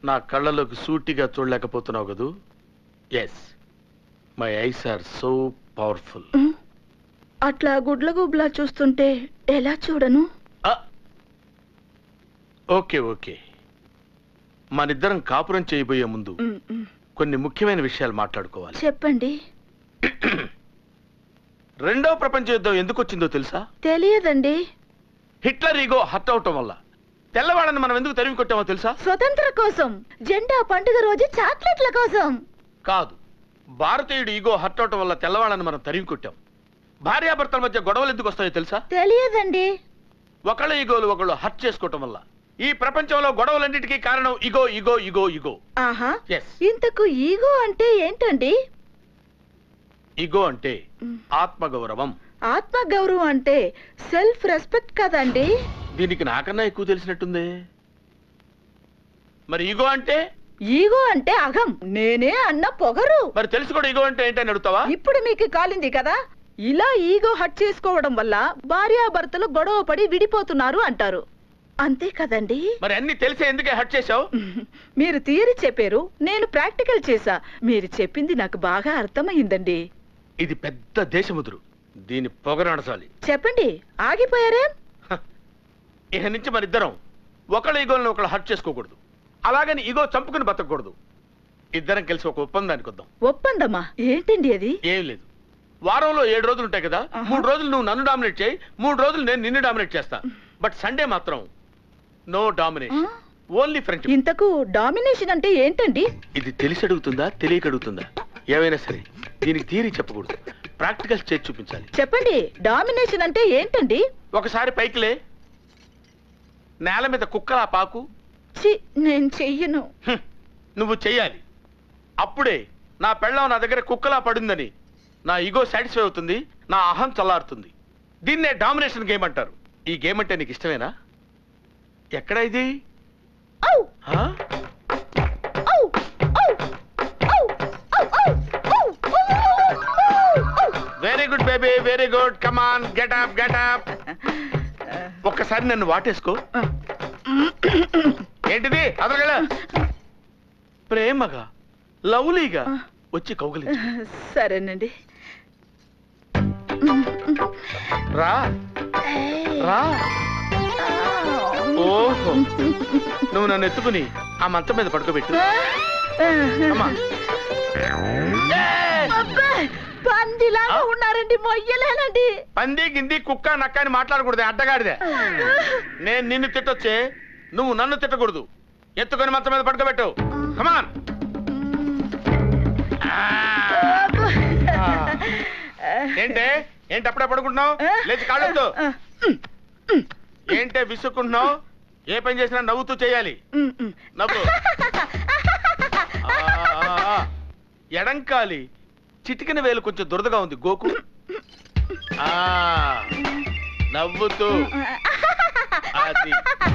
నా కళ్ళలోకి సూటిగా చూడలేకపోతున్నావు కదూ yes my eyes are so powerful um, అట్లా గుడ్ల గుడ్లా చూస్తుంటే ఎలా చూడను ఓకే ఓకే మనిద్దరం కాపురం చేయబోయే ముందు ఉమ్, ఉమ్, కొన్ని ముఖ్యమైన విషయాలు మాట్లాడుకోవాలి చెప్పండి రెండవ ప్రపంచ యుద్ధం ఎందుకు వచ్చిందో తెలుసా తెలియదండి హిట్లర్ ఈగో హర్ట్ అవటం వల్ల తెల్లవాళ్ళని మనం ఎందుకు తరిమి కొట్టామో తెలుసా స్వతంత్ర కోసం జెండా పండుగ రోజు చాక్లెట్ల కోసం కాదు భారతీయుడు ఈగో హర్ట్ అవటం వల్ల తెల్లవాళ్ళని మనం తరిమి కొట్టాం భార్యాభర్తల మధ్య గొడవలు ఎందుకు వస్తాయో తెలుసా తెలియదండి ఒకళ్ళ ఈగోలు ఒకళ్ళు హర్ట్ చేసుకోవటం వల్ల ఈ ప్రపంచంలో గొడవలన్నిటికీ కారణం ఇగో ఇగో ఇగో ఇగో ఆహా ఎస్ ఇంతకు ఈగో అంటే ఏంటండి ఇగో అంటే ఉమ్, ఆత్మగౌరవం ఆత్మగౌరవం అంటే సెల్ఫ్ రెస్పెక్ట్ కదండి దీనికి నాకన్నా ఎక్కువ తెలిసినట్టుంది మరి ఈగో అంటే ఈగో అంటే అహం నేనే అన్న పొగరు మరి తెలుసు కూడా ఈగో అంటే ఏంటని అడుగుతావా ఇప్పుడు మీకు కాలింది కదా ఇలా ఈగో హట్ చేసుకోవడం వల్ల భార్యాభర్తలు గొడవ పడి విడిపోతున్నారు అంటారు అంతే కదండి మరి అన్ని తెలిసే ఎందుకే హర్ట్ చేశావు మీరు థియరీ చెప్పారు నేను ప్రాక్టికల్ చేశా మీరు చెప్పింది నాకు బాగా అర్థమైందండి ఇది పెద్ద దేశముదురు దీని పొగరనసాలి చెప్పండి ఆగిపోయారేం ఇక నుంచి మన ఇద్దరం ఒకళ్ళ ఈగోలను ఒకళ్ళు హర్ట్ చేసుకోకూడదు అలాగని ఈగో చంపుకుని బతకూడదు ఇద్దరం కలిసి ఒక ఒప్పందానికి వద్దాం ఒప్పందమ్మా ఏంటండి అది ఏం లేదు వారంలో ఏడు రోజులు ఉంటాయి కదా ఆహా. మూడు రోజులు నువ్వు నన్ను డామినేట్ చేయి మూడు రోజులు నేను నిన్ను డామినేట్ చేస్తా బట్ సండే మాత్రం నో ఆ? డామినేషన్ ఓన్లీ ఫ్రెండ్షిప్ ఇంతకు డామినేషన్ అంటే ఏంటండి ఇది తెలిసి అడుగుతుందా తెలియక అడుగుతుందా ఏమైనా సరే దీనికి థియరీ చెప్పకూడదు ప్రాక్టికల్ చేసి చూపించాలి చెప్పండి డామినేషన్ అంటే ఏంటండి ఒకసారి పైకిలే నేల మీద కుక్కలా పాకు చి నేను చెయ్యను హ్మ్. నువ్వు చెయ్యాలి అప్పుడే నా పెళ్ళం నా దగ్గర కుక్కలా పడిందని నా ఈగో సాటిస్ఫై అవుతుంది నా అహం చల్లారుతుంది దీన్నే డామినేషన్ గేమ్ అంటారు ఈ గేమ్ అంటే నీకు ఇష్టమేనా ఎక్కడ ఇది ఔ! ఆ? ఔ! ఔ! ఔ! ఔ! ఔ! ఔ! ఔ! ఔ! Very good baby very good come on get up get up ఒక్కసారి నన్ను వాటేసుకో ఏంటిది అదరగల ప్రేమగా లవ్లీగా వచ్చి కౌగలి సరేనండి రా రా ఓహో నువ్వు నన్ను ఎత్తుకుని ఆ మంచం మీద పడుకోబెట్టు అమ్మా అబ్బాయ్, పందిలాగా ఆ? ఉన్నారండి మొయ్యలేనండి పంది గింది కుక్క నక్క అని మాట్లాడకూడదు అడ్డగాడిదే నేను నిన్ను తిట్టొచ్చే నువ్వు నన్ను తిట్టకూడదు ఎత్తుకొని మంచం మీద పడుకోబెట్టు కమాన్ ఏంటే ఏంటి అప్పుడే పడుకుంటున్నావు లేచి కాళ్ళొద్దు ఏంటే విసుక్కుంటున్నావు ఏ పని చేసినా నవ్వుతూ చేయాలి నవ్వు ఆ, ఆ, ఆ. ఎడంకాలి చిటికిన వేలు కొంచెం దురదగా ఉంది గోకు ఆ నవ్వుతూ అది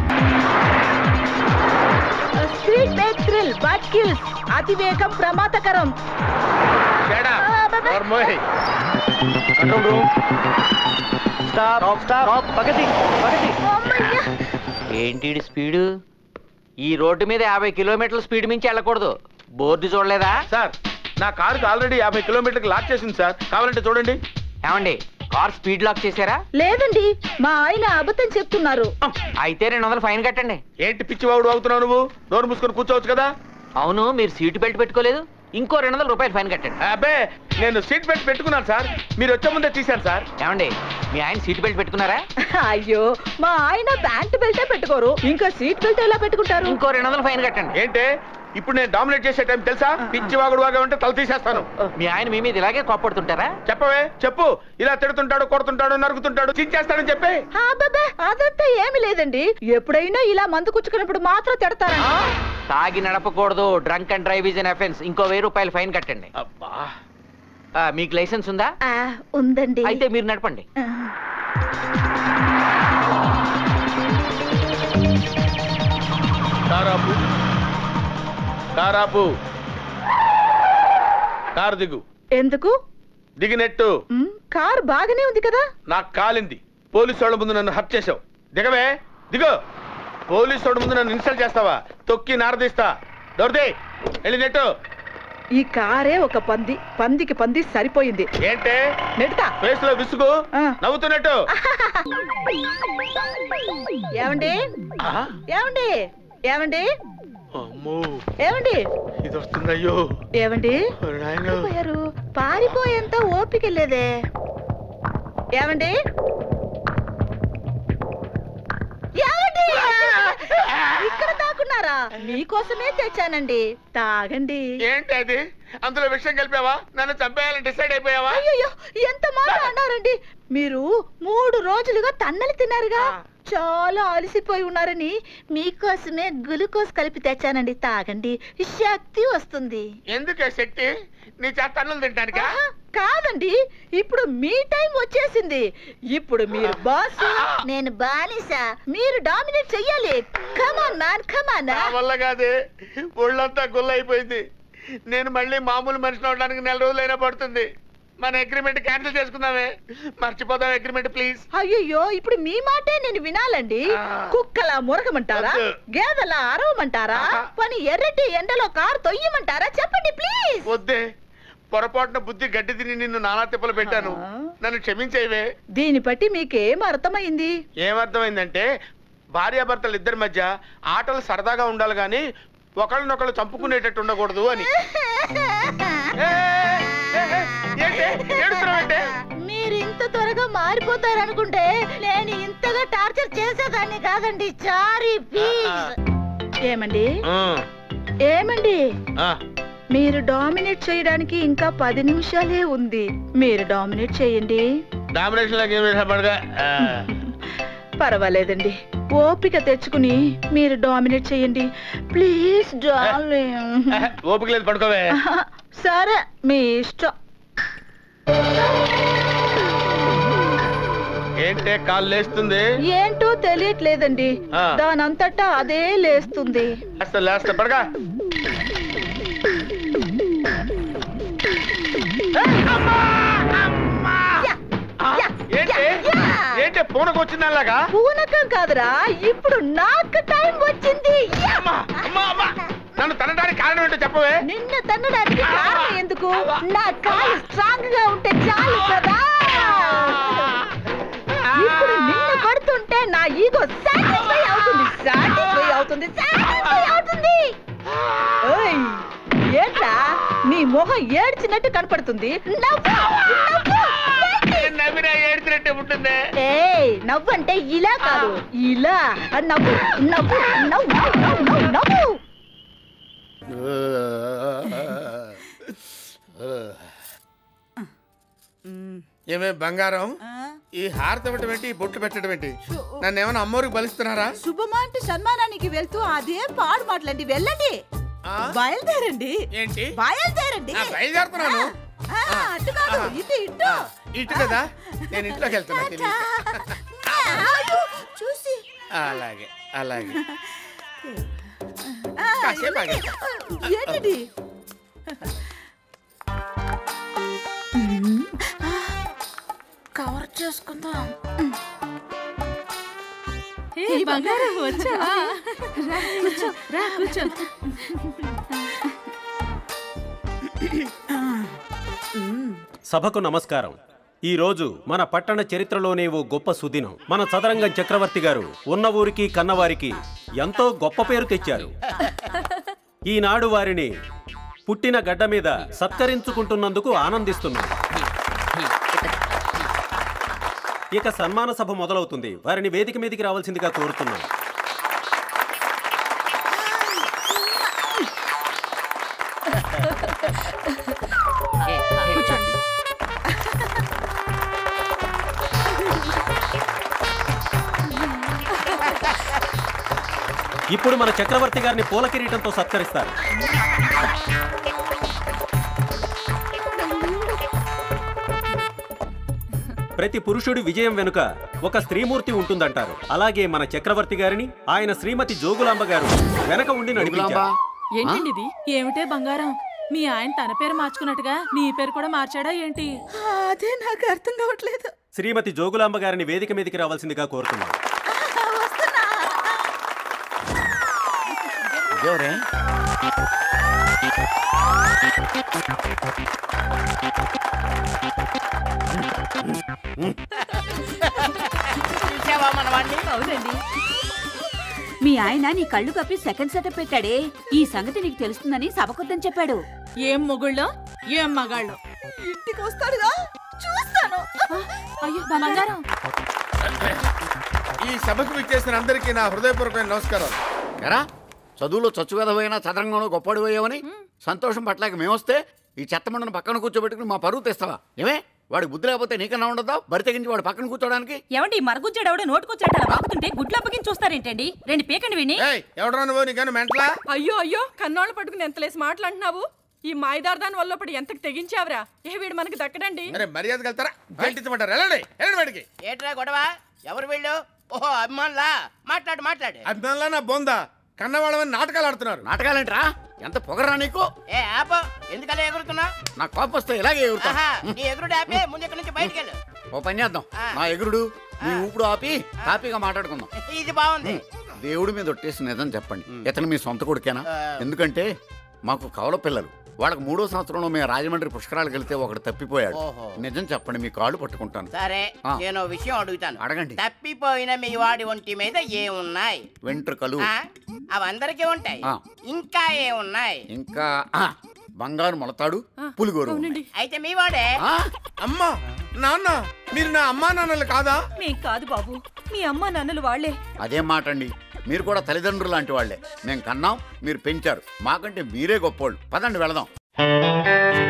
speed make thrill but kills అతివేగం ప్రమాదకరం Shut up. ఆ, బాబాయ్. నోర్మోయ్. Control room. స్టాప్ స్టాప్ పగతి పగతి అమ్మయ్య. ఏంటి ఈడి స్పీడు ఈ రోడ్డు మీద యాభై కిలోమీటర్ల స్పీడ్ మించి వెళ్ళకూడదు బోర్డు చూడలేదా సార్ నా కారుకి ఆల్రెడీ యాభై కిలోమీటర్కి లాక్ చేసింది సార్ కావాలంటే చూడండి ఏమండి కార్ స్పీడ్ లాక్ చేశారా లేదండి మా ఆయన అబద్ధం చెప్తున్నారు అయితే రెండు వందలు ఫైన్ కట్టండి ఏంటి పిచ్చివాడు అవుతున్నావు నువ్వు నోరు మూసుకొని కూర్చోవచ్చు కదా అవును మీరు సీటు బెల్ట్ పెట్టుకోలేదు ఇంకో రెండు వందల రూపాయలు ఫైన్ కట్టండి అబ్బే నేను సీట్ బెల్ట్ పెట్టుకున్నాను సార్ మీరు వచ్చే ముందే తీశాను సార్ ఏమండి మీ ఆయన సీటు బెల్ట్ పెట్టుకున్నారా అయ్యో మా ఆయన ప్యాంట్ బెల్టే పెట్టుకోరు ఇంకా సీట్ బెల్ట్ ఎలా పెట్టుకుంటారు ఇంకో రెండు వందలు ఫైన్ కట్టండి ఏంటే ఇప్పుడు నేను డామినేట్ చేసే టైం తెలుసా పిచ్చివాగుడు వాగా ఉంటే తల తీసేస్తాను మీ ఆయన మీ మీద ఇలాగే కోప్పడుతుంటారా చెప్పవే చెప్పు ఇలా తిడుతుంటాడు కొడుతుంటాడు నరుకుతుంటాడు చించేస్తాడని చెప్పే ఆ, అబ్బబ్బే, అదంతా ఏమి లేదండి ఎప్పుడైనా ఇలా మందు కుచ్చుకున్నప్పుడు మాత్రం తిడతారా తాగి నడపకూడదు drunk and drive is an offence ఇంకో వెయ్యి రూపాయలు ఫైన్ కట్టండి అబ్బా ఆ, మీకు లైసెన్స్ ఉందా ఆ, ఉందండి అయితే మీరు నడపండి ఆ, కారాపు కారాపు కారు దిగు ఎందుకు దిగినట్టు ఉమ్, కారు బాగానే ఉంది కదా నాకు కాలింది పోలీసు వాళ్ళ ముందు నన్ను హత్య చేసావు దిగవే దిగో పోలీసు వాళ్ళ ముందు నన్ను ఇన్సల్ట్ చేస్తావా తొక్కి నారదీస్తా దొరితే వెళ్ళి నెట్టు ఈ కారే ఒక పంది పందికి పంది సరిపోయింది ఏంటే నెడతా ఫేస్ లో విసుగు ఆ. నవ్వుతున్నట్టు ఏమండి ఆ? ఏమండి ఏమండి అమ్మో ఏమండి ఇది వస్తుందయ్యో ఏమండి ఓరి నాయనో. పోయారు పారిపోయేంత ఓపిక లేదే ఏమండి ఏమండి ఇక్కడ తాకున్నారా మీకోసమే తెచ్చానండి తాగండి ఏంటి అది అందులో విషయం కలిపావా నన్ను చంపేయాలని డిసైడ్ అయిపోయావా అయ్యో ఎంత మాట అన్నారండి మీరు మూడు రోజులుగా తన్నలు తిన్నారుగా ఆ. చాలా అలసిపోయి ఉన్నారని మీకోసమే గ్లూకోజ్ కలిపి తెచ్చానండి తాగండి శక్తి వస్తుంది ఎందుకే శక్తి నీ చేత అన్నం తింటానికా ఆహా, కాదండి ఇప్పుడు మీ టైం వచ్చేసింది ఇప్పుడు మీరు బాస్ నేను బానిస మీరు డామినేట్ చెయ్యాలి కమాన్ మ్యాన్ కమాన్ నా వల్ల కాదే ఒళ్ళంతా గుల్ల అయిపోయింది నేను మళ్ళీ మామూలు మనిషిని అవడానికి నెల రోజులైనా పడుతుంది మన అగ్రిమెంట్ క్యాన్సిల్ చేసుకుందామే మర్చిపోదాం అగ్రిమెంట్ ప్లీజ్ అయ్యయ్యో ఇప్పుడు మీ మాటే నేను వినాలండి ఆ. కుక్కలా మురగమంటారా వద్దు. గేదెలా అరవమంటారా ఆహా. పని ఎర్రటి ఎండలో కారు తొయ్యమంటారా చెప్పండి ప్లీజ్ వద్దే పొరపాటున బుద్ధి గడ్డి తిని నిన్ను నానా తిప్పలు పెట్టాను ఆ. నన్ను క్షమించేవే దీన్ని బట్టి మీకేం అర్థమైంది ఏమర్థమైందంటే భార్యాభర్తలు ఇద్దరి మధ్య ఆటలు సరదాగా ఉండాలి కానీ ఒకళ్ళనొకళ్ళు చంపుకునేటట్టు ఉండకూడదు అని ఏ, ఏ, ఏ, ఏంటి? ఏడుస్తున్నావేంటి? మీరు ఇంత త్వరగా మారిపోతారనుకుంటే నేను ఇంతగా టార్చర్ చేసేదాన్ని కాదండి సారీ ప్లీజ్ ఏమండి ఆ, ఏమండి ఆ, మీరు డామినేట్ చేయడానికి ఇంకా పది నిమిషాలే ఉంది మీరు డామినేట్ చేయండి డామినేషన్ లాగా ఏం వినపడగా? ఆ, పర్వాలేదండి ఓపిక తెచ్చుకుని మీరు డామినేట్ చేయండి ప్లీజ్ డార్లింగ్ ఆహా, ఓపిక లేదు పడుకోవే సరే మీ ఇష్టం ఏంటే కాలు లేస్తుంది ఏంటో తెలియట్లేదండి ఆ. దానంతటా అదే లేస్తుంది అసలు లేస్తా పడగా యా, ఏంటి యా, యా. ఏంటి పూనకు వచ్చిందలాగా పూనకం కాదురా ఇప్పుడు నాకు టైం వచ్చింది యా. అమ్మా అమ్మా అమ్మా నన్ను తనడానికి కారణం ఏంటో చెప్పవే నిన్ను తన్నడానికి కారణం ఎందుకు నా కాలు స్ట్రాంగ్ గా ఉంటే చాలు కదా ఇప్పుడు నిన్ను కొడుతుంటే నా ఈగో సాటిస్ఫై అవుతుంది సాటిస్ఫై అవుతుంది సాటిస్ఫై అవుతుంది ఓయ్ ఏంట్రా నీ మొహం ఏడ్చినట్టు కనపడుతుంది నవ్వు నవ్వు నేను నవ్వినా ఏడ్చినట్టే ఉంటుంది ఏయ్ నవ్వు అంటే ఇలా కాదు ఇలా ఆ నవ్వు నవ్వు నవ్వు నవ్వు నవ్వు నవ్వు ఏమే బంగారం ఈ హారతి ఇవ్వటం ఏంటి ఈ బొట్టు పెట్టడం ఏంటి నన్ను ఏమైనా అమ్మోరికి బలిస్తున్నారా శుభమాంటి సన్మానానికి వెళ్తూ అదే పాడు మాటలండి వెళ్ళండి ఆ? బయలుదేరండి ఏంటి బయలుదేరండి ఆ, బయలుదేరుతున్నాను ఆ, అటు కాదు ఆ. ఇటు ఇటు ఆ, ఇటు కదా నేను ఇంట్లోకి వెళ్తున్నా తెలియక. అయ్యో, చూసి అలాగే అలాగే ఆ, కాసేపు ఆగి. ఏంటిది కవర్ చేసుకుందాం బంగారం వచ్చావా కూర్చో రా కూర్చో సభకు నమస్కారం ఈ రోజు మన పట్టణ చరిత్రలోనే ఓ గొప్ప సుదినం మన చదరంగం చక్రవర్తి గారు ఉన్న ఊరికి కన్నవారికి ఎంతో గొప్ప పేరు తెచ్చారు ఈనాడు వారిని పుట్టిన గడ్డ మీద సత్కరించుకుంటున్నందుకు ఆనందిస్తున్నాం ఇక సన్మాన సభ మొదలవుతుంది వారిని వేదిక మీదకి రావాల్సిందిగా కోరుతున్నాం కూర్చోండి ఇప్పుడు మన చక్రవర్తి గారిని పూల కిరీటంతో సత్కరిస్తారు ప్రతి పురుషుడి విజయం వెనుక ఒక స్త్రీమూర్తి ఉంటుందంటారు అలాగే మన చక్రవర్తి గారిని ఆయన శ్రీమతి జోగులాంబ గారు వెనక ఉండి నడిపించారు ఏంటండి ఇది ఏమిటే బంగారం మీ ఆయన తన పేరు మార్చుకున్నట్టుగా నీ పేరు కూడా మార్చాడా ఏంటి అదే నాకు అర్థం కావట్లేదు శ్రీమతి జోగులాంబ గారిని వేదిక మీదకి రావాల్సిందిగా కోరుతున్నాం వస్తున్నా ఎవరే చూసావా మనవాణ్ణి అవునండి మీ ఆయన నీ కళ్ళు కప్పి సెకండ్ సెటప్ పెట్టాడే ఈ సంగతి నీకు తెలుస్తుందని సభకొద్దని చెప్పాడు ఏం మొగుళ్ళో ఏం మగాళ్ళో ఇంటికి వస్తాడుగా చూస్తాను అయ్యో బంగారం ఈ సభకు విచ్చేసిన అందరికీ నా హృదయపూర్వకమైన నమస్కారం ఎరా చదువులో చచ్చుగదవైనా చదరంగంలో గొప్పడు పోయావని సంతోషం పట్లకి మేమొస్తే ఈ చెత్తమండను పక్కన కూర్చోబెట్టుకుని మా పరువు తెస్తావా ఏమే వాడి బుద్ధి లేకపోతే నీకన్నా ఉండదా బరి తెగించి వాడు పక్కన కూర్చోడానికి ఏమండి మరుగుజ్జాడెవడో నోటుకొచ్చాడు అలా వాగుతుంటే గుడ్లు అప్పగించి చూస్తారేంటండి రెండు పీకండి విని ఏయ్ ఎవడరా నువ్వు నీకన్నా మెంటలా అయ్యో అయ్యో కన్నోళ్ళు పట్టుకుని ఎంతలేసి మాట్లాడుతున్నావు ఈ మాయదారదాని వల్ల ఇప్పుడు ఎంతకు తెగించావురా ఏ వీడు మనకి దక్కడండి అరే మర్యాదకి వెళ్తారా బయటించమంటారు వెళ్ళండి వెళ్ళండి బయటికి ఏట్రా గొడవ ఎవరు వీళ్ళు ఓహో అభిమానులా మాట్లాడు మాట్లాడు అభిమానులా నా బొందా కన్నవాళ్ళమని నాటకాలు ఆడుతున్నారు నాటకాలేంట్రా ఎంత పొగరా నీకు ఏ ఆపో ఎందుకలా ఎగురుతున్నావు నా కోపం వస్తే ఇలాగే ఎగురుతా ఆహా నీ ఎగురుడు ఆపే ముందు ఇక్కడి నుంచి బయటికి వెళ్ళు ఓ పని చేద్దాం ఆ. నా ఎగురుడు నీ ఊపుడు ఆపి హ్యాపీగా మాట్లాడుకుందాం ఇది బాగుంది దేవుడి మీద ఒట్టేసి నిజం చెప్పండి ఇతను మీ సొంత కొడుకేనా ఆ. ఎందుకంటే మాకు కవల పిల్లలు వాళ్ళకి మూడో సంవత్సరంలో మేము రాజమండ్రి పుష్కరాలకు వెళ్తే ఒకడు తప్పిపోయాడు ఓహో. నిజం చెప్పండి మీ కాళ్ళు పట్టుకుంటాను సరే ఆ. నేను ఓ విషయం అడుగుతాను అడగండి. తప్పిపోయిన మీ వాడి ఒంటి మీద ఏమున్నాయి వెంట్రుకలు ఆ? అవి అందరికీ ఉంటాయి ఆ. ఇంకా ఏమున్నాయి ఇంకా ఆ, బంగారు మొలతాడు పులిగోరు అయితే మీ వాడే ఆ, అమ్మా నాన్న మీరు నా అమ్మా నాన్నలు కాదా మేం కాదు బాబు మీ అమ్మ నాన్నలు వాళ్లే అదేం మాట అండి మీరు కూడా తల్లిదండ్రులు లాంటి వాళ్ళే మేము కన్నాం మీరు పెంచారు మాకంటే మీరే గొప్పోళ్ళు పదండి వెళదాం